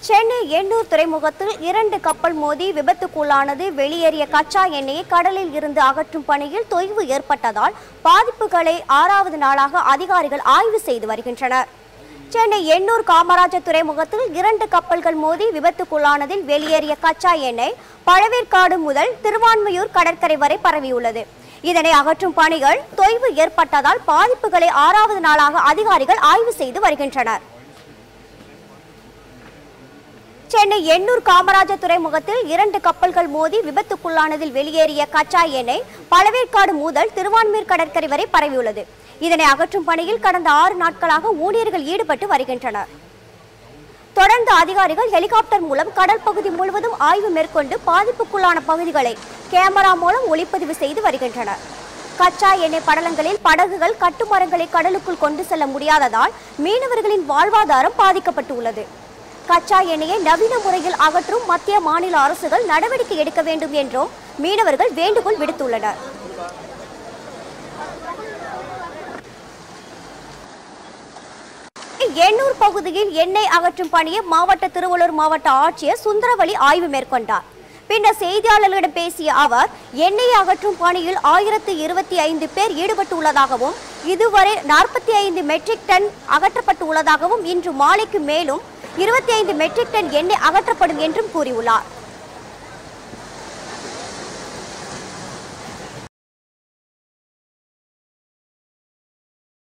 சென்னை எண்ணூர் துறைமுகத்தில் இரண்டு கப்பல் மோதி விபத்துக்குள்ளானது வெளியேறிய கச்சா எண்ணெயை கடலில் இருந்து அகற்றும் பணியில் தொய்வு ஏற்பட்டதால் பாதிப்புகளை ஆறாவது நாளாக அதிகாரிகள் ஆய்வு செய்து வருகின்றனர் சென்னை எண்ணூர் காமராஜர் துறைமுகத்தில் இரண்டு கப்பல்கள் மோதி விபத்துக்குள்ளானதில் வெளியேறிய கச்சா எண்ணெய் பழவேற்காடு முதல் திருவான்மையூர் கடற்கரை வரை பரவியுள்ளது இதனை அகற்றும் பணிகள் தொய்வு ஏற்பட்டதால் பாதிப்புகளை ஆறாவது நாளாக அதிகாரிகள் ஆய்வு செய்து வருகின்றனர் சென்னை எண்ணூர் காமராஜர் துறைமுகத்தில் இரண்டு கப்பல்கள் மோதி விபத்துக்குள்ளானதில் வெளியேறிய கச்சா எண்ணெய் பழவேற்காடு முதல் திருவான்மீர் கடற்கரை வரை பரவியுள்ளது இதனை அகற்றும் பணியில் கடந்த ஆறு நாட்களாக ஊழியர்கள் ஈடுபட்டு வருகின்றனர் தொடர்ந்து அதிகாரிகள் ஹெலிகாப்டர் மூலம் கடல் பகுதி முழுவதும் ஆய்வு மேற்கொண்டு பாதிப்புக்குள்ளான பகுதிகளை கேமரா மூலம் ஒளிப்பதிவு செய்து வருகின்றனர் கச்சா எண்ணெய் படலங்களில் படகுகள் கட்டுமரங்களை கடலுக்குள் கொண்டு செல்ல முடியாததால் மீனவர்களின் வாழ்வாதாரம் பாதிக்கப்பட்டு உள்ளது கச்சா எண்ணெயை நவீன முறையில் அகற்றும் மத்திய மாநில அரசுகள் நடவடிக்கை எடுக்க வேண்டும் என்றும் மீனவர்கள் வேண்டுகோள் விடுத்துள்ளனர் எண்ணூர் பகுதியில் எண்ணெய் அகற்றும் பணியை மாவட்ட திருவள்ளூர் மாவட்ட ஆட்சியர் சுந்தரவழி ஆய்வு மேற்கொண்டார் பின்னர் செய்தியாளர்களிடம் பேசிய அவர் எண்ணெய் அகற்றும் பணியில் ஆயிரத்து இருபத்தி ஐந்து பேர் ஈடுபட்டு உள்ளதாகவும் இதுவரை நாற்பத்தி ஐந்து மெட்ரிக் டன் அகற்றப்பட்டு உள்ளதாகவும் இன்று மாலைக்கு மேலும் இருபத்தி ஐந்து மெட்ரிக் டன் எண்ணெய் அகற்றப்படும் என்றும் கூறியுள்ளார்